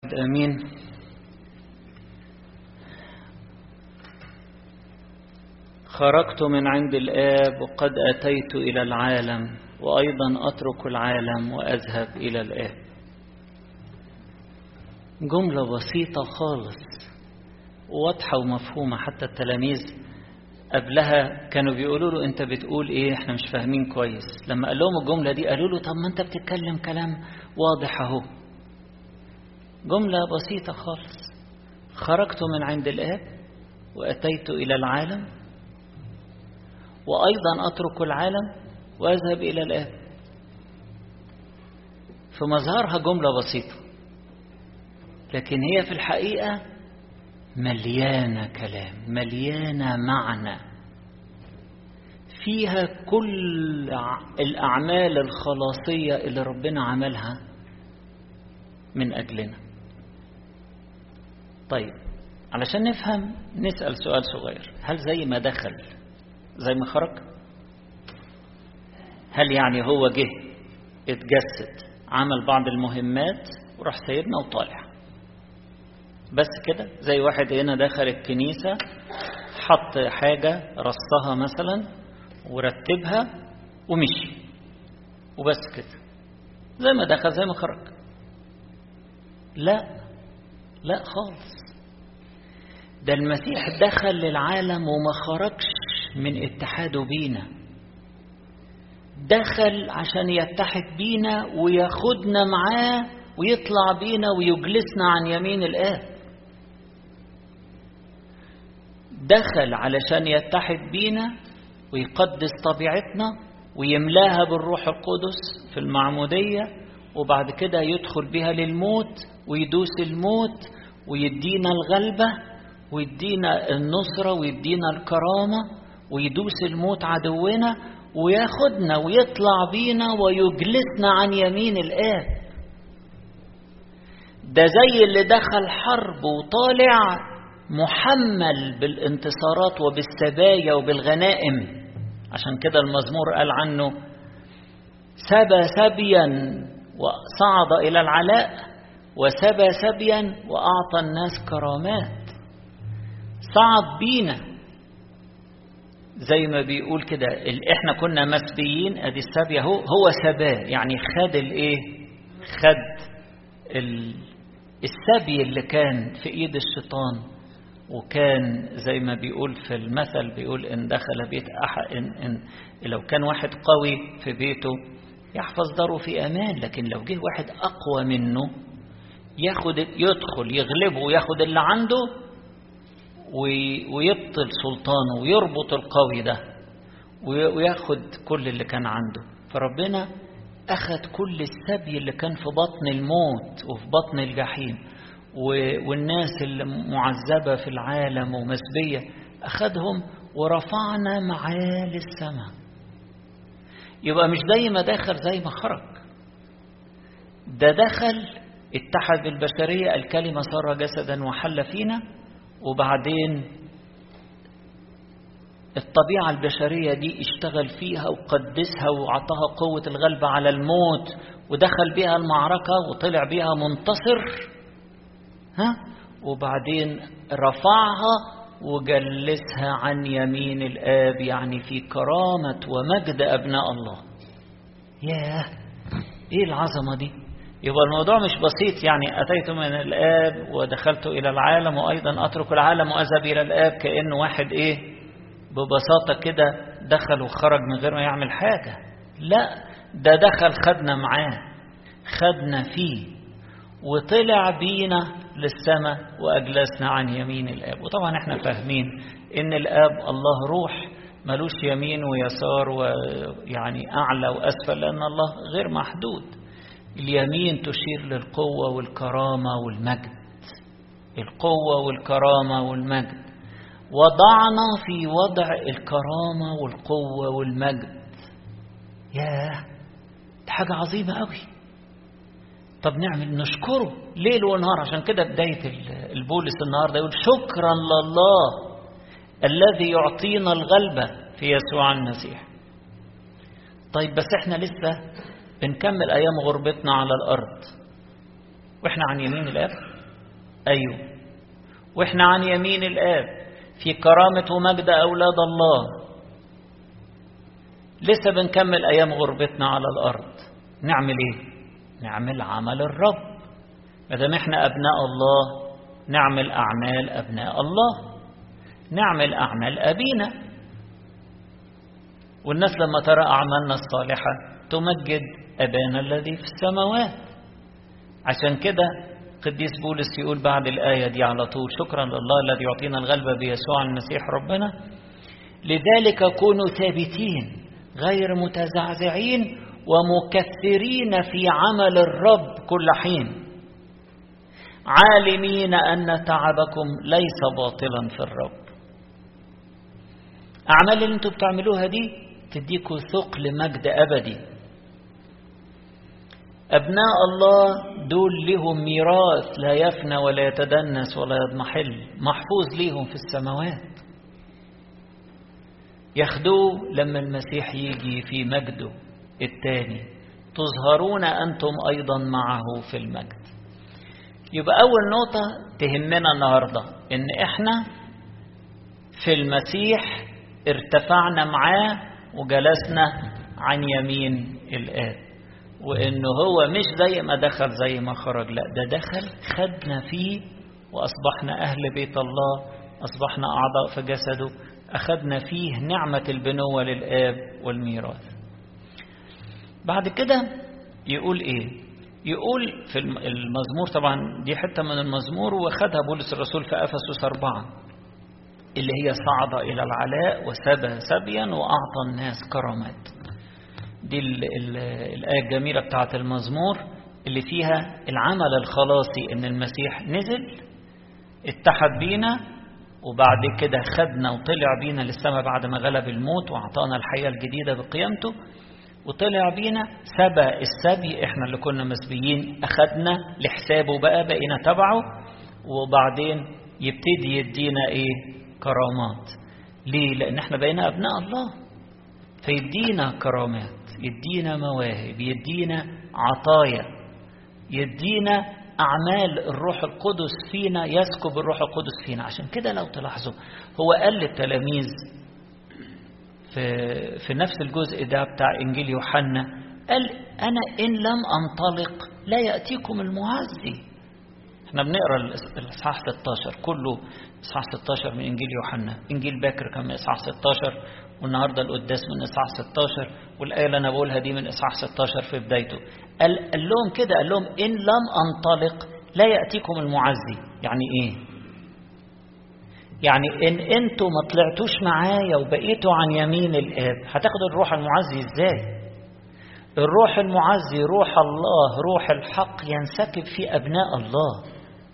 امين خرجت من عند الاب وقد اتيت الى العالم وايضا اترك العالم واذهب الى الاب جمله بسيطه خالص واضحه ومفهومه حتى التلاميذ قبلها كانوا بيقولوا له انت بتقول ايه احنا مش فاهمين كويس لما قال لهم الجمله دي قالوا له طب ما انت بتتكلم كلام واضح اهو جمله بسيطه خالص خرجت من عند الاب واتيت الى العالم وايضا اترك العالم واذهب الى الاب في مظهرها جمله بسيطه لكن هي في الحقيقه مليانه كلام مليانه معنى فيها كل الاعمال الخلاصيه اللي ربنا عملها من اجلنا طيب علشان نفهم نسال سؤال صغير هل زي ما دخل زي ما خرج هل يعني هو جه اتجسد عمل بعض المهمات وراح سيدنا وطالع بس كده زي واحد هنا دخل الكنيسة حط حاجة رصها مثلا ورتبها ومشي وبس كده زي ما دخل زي ما خرج لا لا خالص ده المسيح دخل للعالم وما خرجش من اتحاده بينا دخل عشان يتحد بينا وياخدنا معاه ويطلع بينا ويجلسنا عن يمين الآب دخل علشان يتحد بينا ويقدس طبيعتنا ويملاها بالروح القدس في المعمودية وبعد كده يدخل بها للموت ويدوس الموت ويدينا الغلبة ويدينا النصرة ويدينا الكرامة ويدوس الموت عدونا وياخدنا ويطلع بينا ويجلسنا عن يمين الآب ده زي اللي دخل حرب وطالع محمل بالانتصارات وبالسبايا وبالغنائم عشان كده المزمور قال عنه سبى سبيا وصعد إلى العلاء وسبى سبيا وأعطى الناس كرامات صعد بينا زي ما بيقول كده احنا كنا مسبيين ادي السبي اهو هو سباه يعني خد الايه خد السبي اللي كان في ايد الشيطان وكان زي ما بيقول في المثل بيقول ان دخل بيت احد إن, ان لو كان واحد قوي في بيته يحفظ داره في امان لكن لو جه واحد اقوى منه ياخد يدخل يغلبه وياخد اللي عنده ويبطل سلطانه ويربط القوي ده وياخد كل اللي كان عنده فربنا أخذ كل السبي اللي كان في بطن الموت وفي بطن الجحيم والناس اللي معذبة في العالم ومسبية أخذهم ورفعنا معاه للسماء يبقى مش زي ما دخل زي ما خرج ده دخل اتحد بالبشرية الكلمة صار جسدا وحل فينا وبعدين الطبيعة البشرية دي اشتغل فيها وقدسها وعطاها قوة الغلبة على الموت ودخل بها المعركة وطلع بها منتصر ها وبعدين رفعها وجلسها عن يمين الآب يعني في كرامة ومجد أبناء الله ياه ايه العظمة دي يبقى الموضوع مش بسيط يعني أتيت من الآب ودخلت إلى العالم وأيضا أترك العالم وأذهب إلى الآب كأنه واحد إيه ببساطة كده دخل وخرج من غير ما يعمل حاجة لا ده دخل خدنا معاه خدنا فيه وطلع بينا للسماء وأجلسنا عن يمين الآب وطبعا احنا فاهمين إن الآب الله روح ملوش يمين ويسار ويعني أعلى وأسفل لأن الله غير محدود اليمين تشير للقوة والكرامة والمجد القوة والكرامة والمجد وضعنا في وضع الكرامة والقوة والمجد ياه دي حاجة عظيمة قوي طب نعمل نشكره ليل ونهار عشان كده بداية البولس النهاردة يقول شكرا لله الذي يعطينا الغلبة في يسوع المسيح طيب بس احنا لسه بنكمل أيام غربتنا على الأرض واحنا عن يمين الآب أيوه وإحنا عن يمين الآب في كرامة ومجد أولاد الله لسه بنكمل أيام غربتنا على الأرض نعمل إيه؟ نعمل عمل الرب ما دام إحنا أبناء الله نعمل أعمال أبناء الله نعمل أعمال أبينا والناس لما ترى أعمالنا الصالحة تمجد أبانا الذي في السماوات عشان كده قديس بولس يقول بعد الآية دي على طول شكرا لله الذي يعطينا الغلبة بيسوع المسيح ربنا لذلك كونوا ثابتين غير متزعزعين ومكثرين في عمل الرب كل حين عالمين أن تعبكم ليس باطلا في الرب أعمال اللي انتوا بتعملوها دي تديكوا ثقل مجد أبدي أبناء الله دول لهم ميراث لا يفنى ولا يتدنس ولا يضمحل محفوظ ليهم في السماوات ياخدوه لما المسيح يجي في مجده الثاني تظهرون أنتم أيضا معه في المجد يبقى أول نقطة تهمنا النهاردة إن إحنا في المسيح ارتفعنا معاه وجلسنا عن يمين الآب وإنه هو مش زي ما دخل زي ما خرج لا ده دخل خدنا فيه وأصبحنا أهل بيت الله أصبحنا أعضاء في جسده أخذنا فيه نعمة البنوة للآب والميراث بعد كده يقول إيه يقول في المزمور طبعا دي حتة من المزمور وخدها بولس الرسول في أفسس أربعة اللي هي صعد إلى العلاء وسبى سبيا وأعطى الناس كرامات دي ال ال الآية الجميلة بتاعت المزمور اللي فيها العمل الخلاصي إن المسيح نزل اتحد بينا وبعد كده خدنا وطلع بينا للسماء بعد ما غلب الموت وأعطانا الحياة الجديدة بقيامته وطلع بينا سبى السبي احنا اللي كنا مسبيين أخدنا لحسابه بقى بقينا تبعه وبعدين يبتدي يدينا ايه كرامات ليه لأن احنا بقينا أبناء الله فيدينا كرامات يدينا مواهب يدينا عطايا يدينا أعمال الروح القدس فينا يسكب الروح القدس فينا عشان كده لو تلاحظوا هو قال للتلاميذ في, في نفس الجزء ده بتاع إنجيل يوحنا قال أنا إن لم أنطلق لا يأتيكم المعزي احنا بنقرا الاصحاح 16 كله اصحاح 16 من انجيل يوحنا انجيل باكر كان من اصحاح 16 والنهارده القداس من اصحاح 16 والايه اللي انا بقولها دي من اصحاح 16 في بدايته قال, قال لهم كده قال لهم ان لم انطلق لا ياتيكم المعزي يعني ايه يعني ان انتوا ما طلعتوش معايا وبقيتوا عن يمين الاب هتاخدوا الروح المعزي ازاي الروح المعزي روح الله روح الحق ينسكب في ابناء الله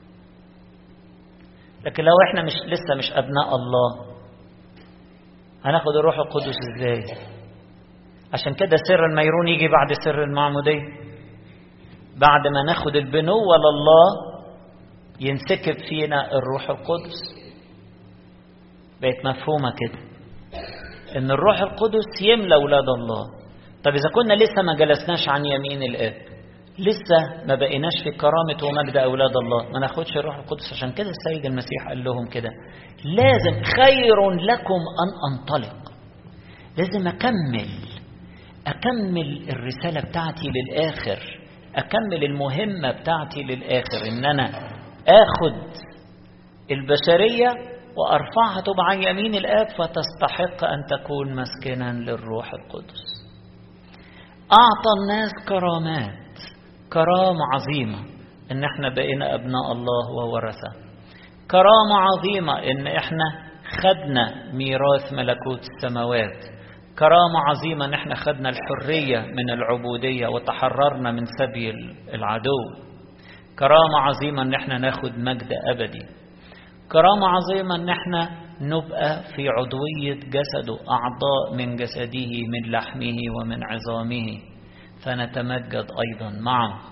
لكن لو احنا مش لسه مش ابناء الله هناخد الروح القدس ازاي عشان كده سر الميرون يجي بعد سر المعمودية بعد ما ناخد البنوة لله ينسكب فينا الروح القدس بقت مفهومة كده ان الروح القدس يملى اولاد الله طب اذا كنا لسه ما جلسناش عن يمين الاب لسه ما بقيناش في كرامة ومجد أولاد الله ما ناخدش الروح القدس عشان كده السيد المسيح قال لهم كده لازم خير لكم أن أنطلق لازم أكمل أكمل الرسالة بتاعتي للآخر أكمل المهمة بتاعتي للآخر إن أنا آخد البشرية وأرفعها تبقى عن يمين الآب فتستحق أن تكون مسكنا للروح القدس أعطى الناس كرامات كرامة عظيمة إن إحنا بقينا أبناء الله وورثة كرامة عظيمة إن إحنا خدنا ميراث ملكوت السماوات كرامة عظيمة إن إحنا خدنا الحرية من العبودية وتحررنا من سبي العدو كرامة عظيمة إن إحنا ناخد مجد أبدي كرامة عظيمة إن إحنا نبقى في عضوية جسده أعضاء من جسده من لحمه ومن عظامه فنتمجد أيضا معه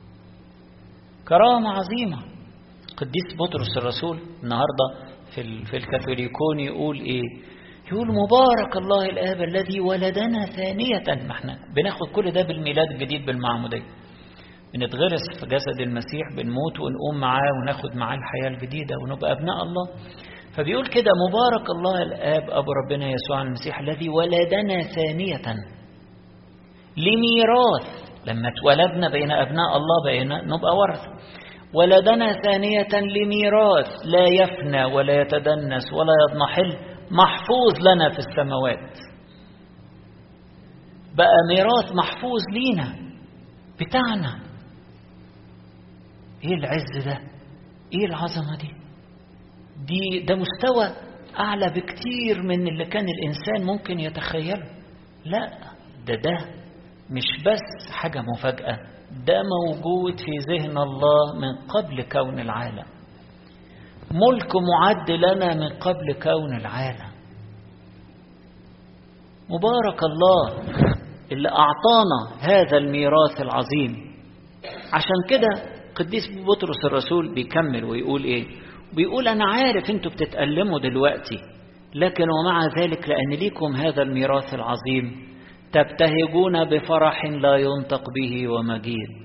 كرامة عظيمة قديس بطرس الرسول النهاردة في في الكاثوليكون يقول إيه يقول مبارك الله الآب الذي ولدنا ثانية ما احنا بناخد كل ده بالميلاد الجديد بالمعمودية بنتغرس في جسد المسيح بنموت ونقوم معاه وناخد معاه الحياة الجديدة ونبقى أبناء الله فبيقول كده مبارك الله الآب أبو ربنا يسوع المسيح الذي ولدنا ثانية لميراث لما اتولدنا بين أبناء الله بقينا نبقى ورث ولدنا ثانية لميراث لا يفنى ولا يتدنس ولا يضمحل محفوظ لنا في السماوات بقى ميراث محفوظ لينا بتاعنا ايه العز ده ايه العظمة دي دي ده مستوى اعلى بكتير من اللي كان الانسان ممكن يتخيله لا ده ده مش بس حاجة مفاجأة ده موجود في ذهن الله من قبل كون العالم ملك معد لنا من قبل كون العالم مبارك الله اللي أعطانا هذا الميراث العظيم عشان كده قديس بطرس الرسول بيكمل ويقول ايه بيقول انا عارف انتوا بتتألموا دلوقتي لكن ومع ذلك لأن ليكم هذا الميراث العظيم تبتهجون بفرح لا ينطق به ومجيد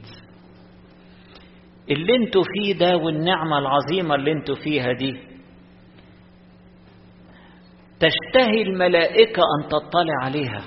اللي انتوا فيه ده والنعمة العظيمة اللي انتوا فيها دي تشتهي الملائكة أن تطلع عليها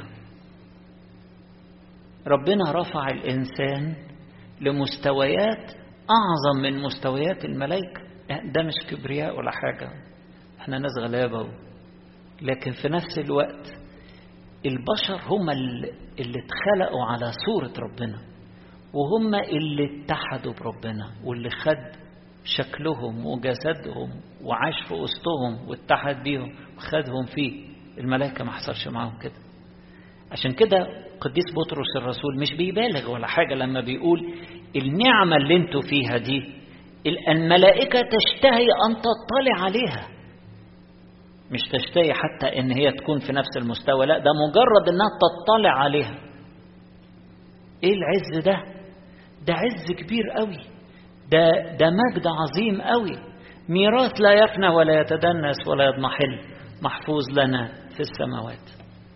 ربنا رفع الإنسان لمستويات أعظم من مستويات الملائكة ده مش كبرياء ولا حاجة احنا ناس غلابة لكن في نفس الوقت البشر هم اللي اتخلقوا على صورة ربنا وهم اللي اتحدوا بربنا واللي خد شكلهم وجسدهم وعاش في وسطهم واتحد بيهم وخدهم فيه الملائكة ما حصلش معاهم كده عشان كده قديس بطرس الرسول مش بيبالغ ولا حاجة لما بيقول النعمة اللي انتوا فيها دي الملائكة تشتهي أن تطلع عليها مش تشتهي حتى ان هي تكون في نفس المستوى لا ده مجرد انها تطلع عليها ايه العز ده ده عز كبير قوي ده ده مجد عظيم قوي ميراث لا يفنى ولا يتدنس ولا يضمحل محفوظ لنا في السماوات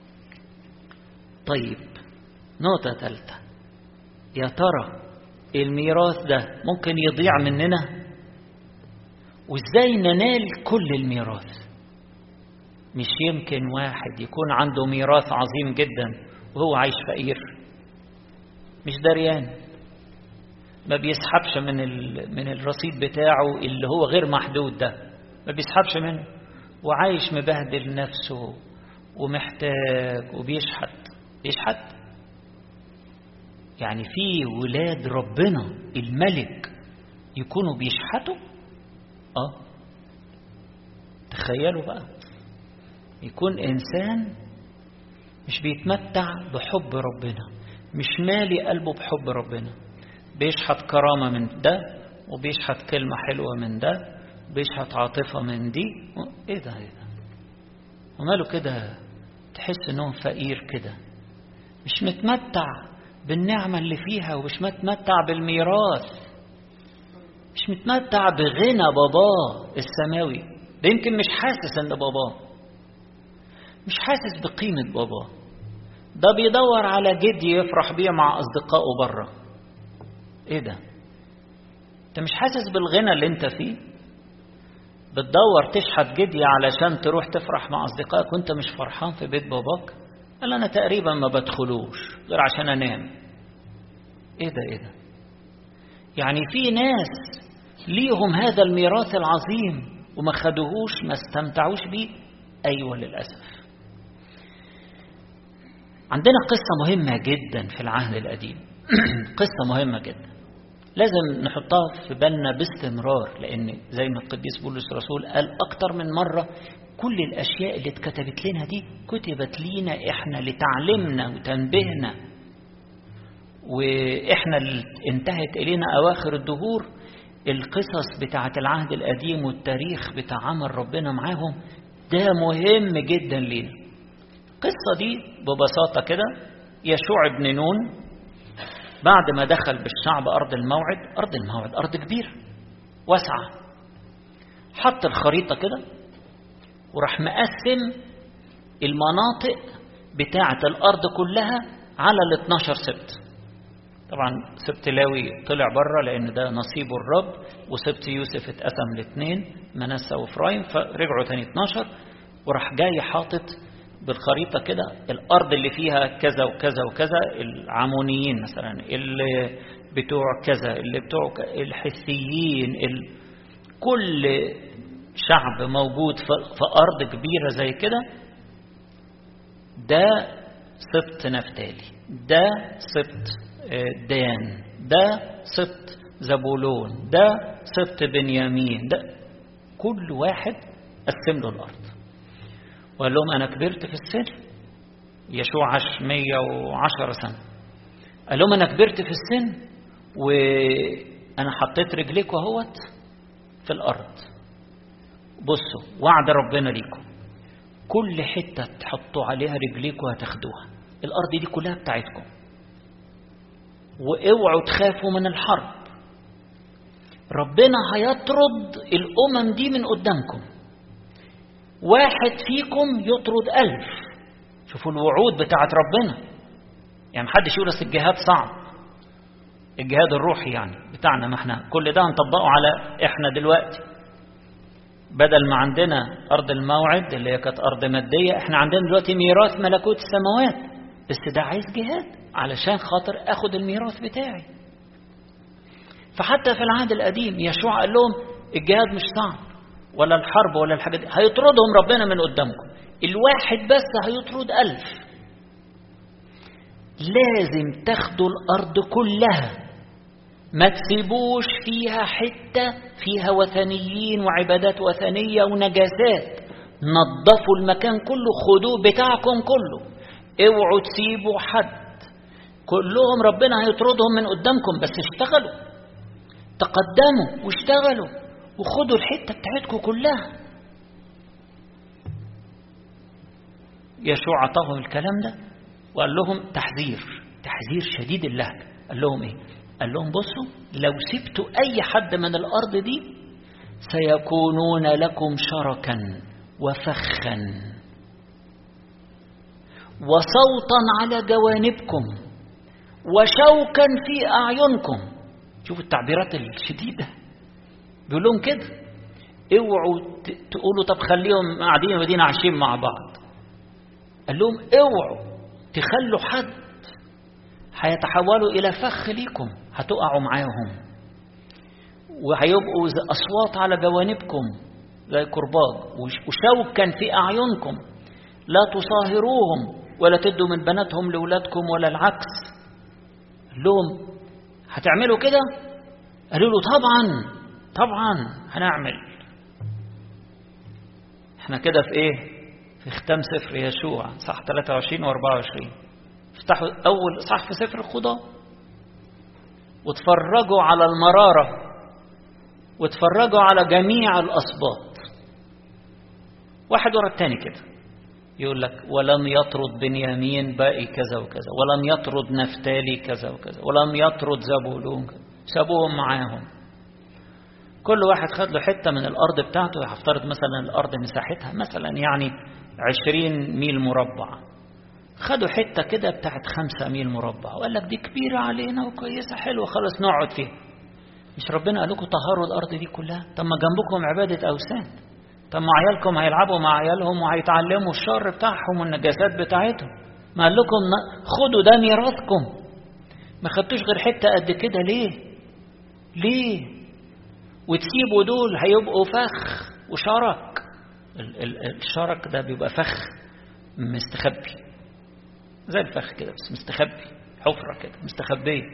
طيب نقطة ثالثة يا ترى الميراث ده ممكن يضيع مننا وازاي ننال كل الميراث مش يمكن واحد يكون عنده ميراث عظيم جدا وهو عايش فقير مش دريان ما بيسحبش من من الرصيد بتاعه اللي هو غير محدود ده ما بيسحبش منه وعايش مبهدل نفسه ومحتاج وبيشحت بيشحت يعني في ولاد ربنا الملك يكونوا بيشحتوا اه تخيلوا بقى يكون إنسان مش بيتمتع بحب ربنا مش مالي قلبه بحب ربنا بيشحت كرامة من ده وبيشحت كلمة حلوة من ده بيشحت عاطفة من دي ايه ده ايه ده وماله كده تحس انه فقير كده مش متمتع بالنعمة اللي فيها ومش متمتع بالميراث مش متمتع بغنى باباه السماوي ده يمكن مش حاسس ان باباه مش حاسس بقيمة باباه ده بيدور على جدي يفرح بيه مع أصدقائه بره إيه ده؟ أنت مش حاسس بالغنى اللي أنت فيه؟ بتدور تشحت جدي علشان تروح تفرح مع أصدقائك وأنت مش فرحان في بيت باباك؟ قال أنا تقريبا ما بدخلوش غير عشان أنام. إيه ده إيه ده؟ يعني في ناس ليهم هذا الميراث العظيم وما خدوهوش ما استمتعوش بيه أيوة للأسف عندنا قصة مهمة جدا في العهد القديم قصة مهمة جدا لازم نحطها في بالنا باستمرار لأن زي ما القديس بولس الرسول قال أكتر من مرة كل الأشياء اللي اتكتبت لنا دي كتبت لينا إحنا لتعلمنا وتنبهنا وإحنا اللي انتهت إلينا أواخر الدهور القصص بتاعة العهد القديم والتاريخ بتاع عمل ربنا معاهم ده مهم جدا لينا القصة دي ببساطة كده يشوع بن نون بعد ما دخل بالشعب أرض الموعد أرض الموعد أرض كبيرة واسعة حط الخريطة كده وراح مقسم المناطق بتاعة الأرض كلها على ال 12 سبت طبعا سبت لاوي طلع بره لأن ده نصيبه الرب وسبت يوسف اتقسم لاثنين منسى وفرايم فرجعوا تاني 12 وراح جاي حاطط بالخريطة كده الأرض اللي فيها كذا وكذا وكذا العمونيين مثلا اللي بتوع كذا اللي بتوع الحسيين ال... كل شعب موجود في أرض كبيرة زي كده ده سبط نفتالي ده سبط دان ده سبط زبولون ده سبط بنيامين ده كل واحد قسم له الأرض وقال لهم أنا كبرت في السن يشوع عاش 110 سنة قال لهم أنا كبرت في السن وأنا حطيت رجليكوا اهوت في الأرض بصوا وعد ربنا ليكم كل حتة تحطوا عليها رجليكوا هتاخدوها الأرض دي كلها بتاعتكم واوعوا تخافوا من الحرب ربنا هيطرد الأمم دي من قدامكم واحد فيكم يطرد ألف شوفوا الوعود بتاعت ربنا يعني محدش يقول أصل الجهاد صعب الجهاد الروحي يعني بتاعنا ما احنا كل ده هنطبقه على احنا دلوقتي بدل ما عندنا أرض الموعد اللي هي كانت أرض مادية احنا عندنا دلوقتي ميراث ملكوت السماوات بس ده عايز جهاد علشان خاطر اخد الميراث بتاعي فحتى في العهد القديم يشوع قال لهم الجهاد مش صعب ولا الحرب ولا الحاجات دي هيطردهم ربنا من قدامكم الواحد بس هيطرد ألف لازم تاخدوا الأرض كلها ما تسيبوش فيها حتة فيها وثنيين وعبادات وثنية ونجاسات نظفوا المكان كله خدوه بتاعكم كله اوعوا تسيبوا حد كلهم ربنا هيطردهم من قدامكم بس اشتغلوا تقدموا واشتغلوا وخدوا الحتة بتاعتكم كلها يشوع عطاهم الكلام ده وقال لهم تحذير تحذير شديد اللهجة قال لهم ايه قال لهم بصوا لو سبتوا اي حد من الارض دي سيكونون لكم شركا وفخا وصوتا على جوانبكم وشوكا في اعينكم شوفوا التعبيرات الشديده بيقول لهم كده اوعوا تقولوا طب خليهم قاعدين ودينا عايشين مع بعض قال لهم اوعوا تخلوا حد هيتحولوا الى فخ ليكم هتقعوا معاهم وهيبقوا اصوات على جوانبكم زي كرباج وشوكا في اعينكم لا تصاهروهم ولا تدوا من بناتهم لاولادكم ولا العكس قال لهم هتعملوا كده قالوا له طبعا طبعا هنعمل احنا كده في ايه في ختام سفر يشوع صح 23 و24 افتحوا اول صح في سفر القضاء واتفرجوا على المرارة واتفرجوا على جميع الأسباط واحد ورا التاني كده يقول لك ولم يطرد بنيامين باقي كذا وكذا ولم يطرد نفتالي كذا وكذا ولم يطرد زبولون سابوهم معاهم كل واحد خد له حتة من الأرض بتاعته هفترض مثلا الأرض مساحتها مثلا يعني عشرين ميل مربع خدوا حتة كده بتاعت خمسة ميل مربع وقال لك دي كبيرة علينا وكويسة حلوة خلاص نقعد فيها مش ربنا قال لكم طهروا الأرض دي كلها طب ما جنبكم عبادة أوثان طب ما عيالكم هيلعبوا مع عيالهم وهيتعلموا الشر بتاعهم والنجاسات بتاعتهم ما قال لكم خدوا ده ميراثكم ما خدتوش غير حتة قد كده ليه ليه وتسيبوا دول هيبقوا فخ وشرك الشرك ده بيبقى فخ مستخبي زي الفخ كده بس مستخبي حفرة كده مستخبية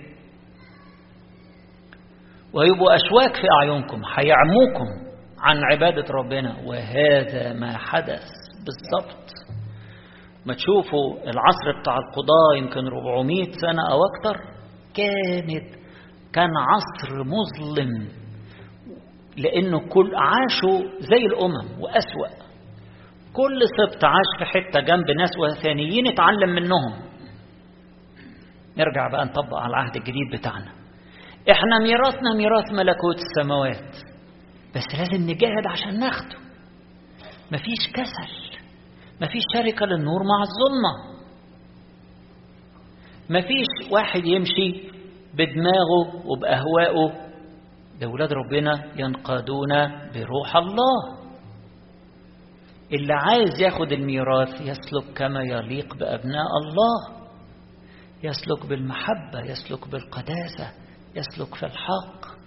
ويبقوا أشواك في أعينكم هيعموكم عن عبادة ربنا وهذا ما حدث بالضبط ما تشوفوا العصر بتاع القضاء يمكن 400 سنة أو أكتر كانت كان عصر مظلم لأنه كل عاشوا زي الأمم وأسوأ كل سبط عاش في حتة جنب ناس وثانيين اتعلم منهم نرجع بقى نطبق على العهد الجديد بتاعنا احنا ميراثنا ميراث ملكوت السماوات بس لازم نجاهد عشان ناخده مفيش كسل مفيش شركة للنور مع الظلمة مفيش واحد يمشي بدماغه وبأهوائه ده ولاد ربنا ينقادون بروح الله اللي عايز ياخد الميراث يسلك كما يليق بأبناء الله يسلك بالمحبة يسلك بالقداسة يسلك في الحق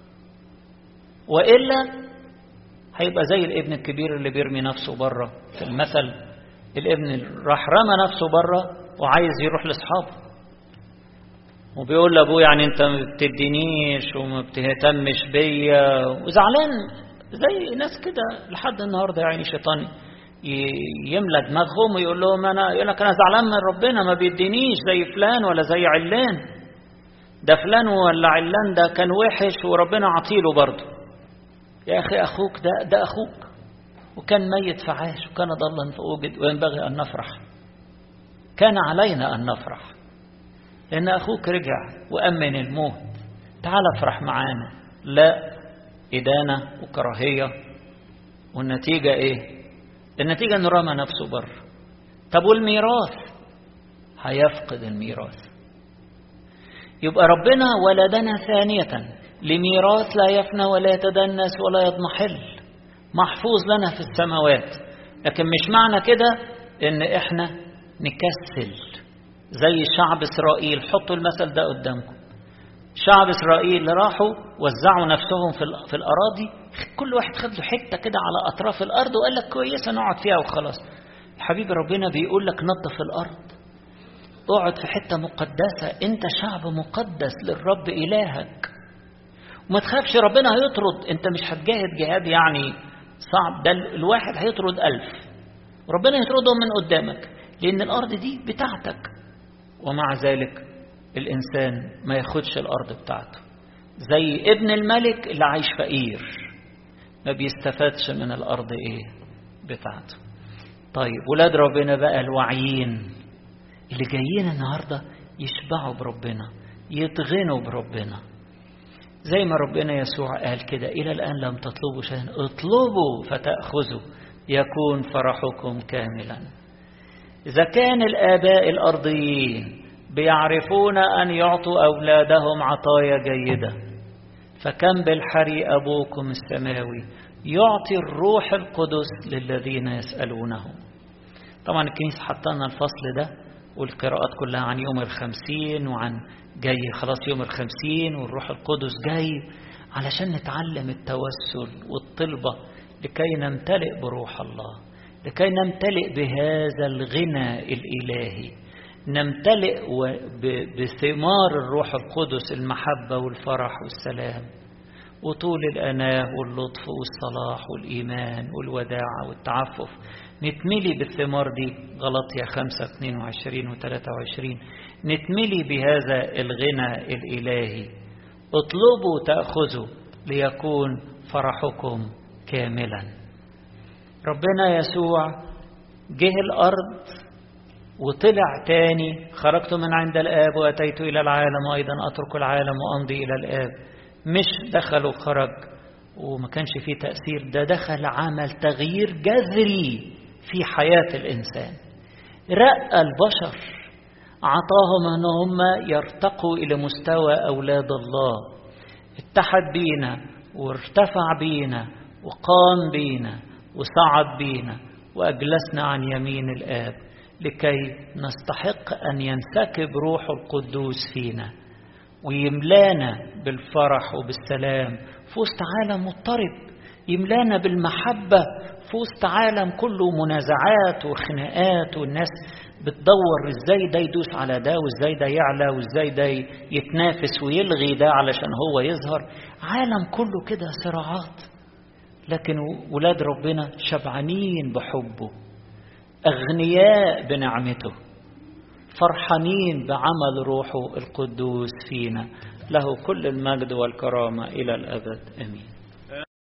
وإلا هيبقى زي الابن الكبير اللي بيرمي نفسه بره في المثل الابن راح رمى نفسه بره وعايز يروح لاصحابه وبيقول لابوه يعني انت ما بتدينيش وما بتهتمش بيا وزعلان زي ناس كده لحد النهارده يعني شيطان يملى دماغهم ويقول لهم انا يقول لك انا زعلان من ربنا ما بيدينيش زي فلان ولا زي علان ده فلان ولا علان ده كان وحش وربنا عطيله برضه يا اخي اخوك ده ده اخوك وكان ميت فعاش وكان ضلا فوجد وينبغي ان نفرح كان علينا ان نفرح لان اخوك رجع وامن الموت تعال افرح معانا لا ادانه وكراهيه والنتيجه ايه النتيجة أنه رمى نفسه بره طب والميراث هيفقد الميراث يبقى ربنا ولدنا ثانية لميراث لا يفنى ولا يتدنس ولا يضمحل محفوظ لنا في السماوات لكن مش معنى كده ان احنا نكسل زي شعب اسرائيل حطوا المثل ده قدامكم شعب اسرائيل راحوا وزعوا نفسهم في في الاراضي كل واحد خد له حته كده على اطراف الارض وقال لك كويسه نقعد فيها وخلاص حبيبي ربنا بيقول لك نظف الارض اقعد في حته مقدسه انت شعب مقدس للرب الهك وما تخافش ربنا هيطرد انت مش هتجاهد جهاد يعني صعب ده الواحد هيطرد ألف ربنا يطردهم من قدامك لأن الأرض دي بتاعتك ومع ذلك الإنسان ما ياخدش الأرض بتاعته زي ابن الملك اللي عايش فقير ما بيستفادش من الأرض إيه بتاعته طيب ولاد ربنا بقى الواعيين اللي جايين النهاردة يشبعوا بربنا يتغنوا بربنا زي ما ربنا يسوع قال كده إلى الآن لم تطلبوا شيئا اطلبوا فتأخذوا يكون فرحكم كاملا إذا كان الآباء الأرضيين بيعرفون أن يعطوا أولادهم عطايا جيدة فكم بالحري أبوكم السماوي يعطي الروح القدس للذين يسألونه طبعا الكنيسة حطلنا الفصل ده والقراءات كلها عن يوم الخمسين وعن جاي خلاص يوم الخمسين والروح القدس جاي علشان نتعلم التوسل والطلبة لكي نمتلئ بروح الله لكي نمتلئ بهذا الغنى الإلهي نمتلئ بثمار الروح القدس المحبة والفرح والسلام وطول الأناه واللطف والصلاح والإيمان والوداعة والتعفف نتملي بالثمار دي غلطية 5 22 و 23 نتملي بهذا الغنى الإلهي اطلبوا تأخذوا ليكون فرحكم كاملا ربنا يسوع جه الأرض وطلع تاني خرجت من عند الآب وأتيت إلى العالم وأيضا أترك العالم وأمضي إلى الآب مش دخل وخرج وما كانش فيه تأثير ده دخل عمل تغيير جذري في حياة الإنسان رأى البشر عطاهم أن هم يرتقوا إلى مستوى أولاد الله اتحد بينا وارتفع بينا وقام بينا وصعد بينا وأجلسنا عن يمين الآب لكي نستحق أن ينسكب روح القدوس فينا ويملانا بالفرح وبالسلام في وسط عالم مضطرب يملانا بالمحبة في وسط عالم كله منازعات وخناقات والناس بتدور ازاي ده يدوس على ده وازاي ده يعلى وازاي ده يتنافس ويلغي ده علشان هو يظهر عالم كله كده صراعات لكن ولاد ربنا شبعانين بحبه أغنياء بنعمته فرحانين بعمل روحه القدوس فينا له كل المجد والكرامة إلى الأبد أمين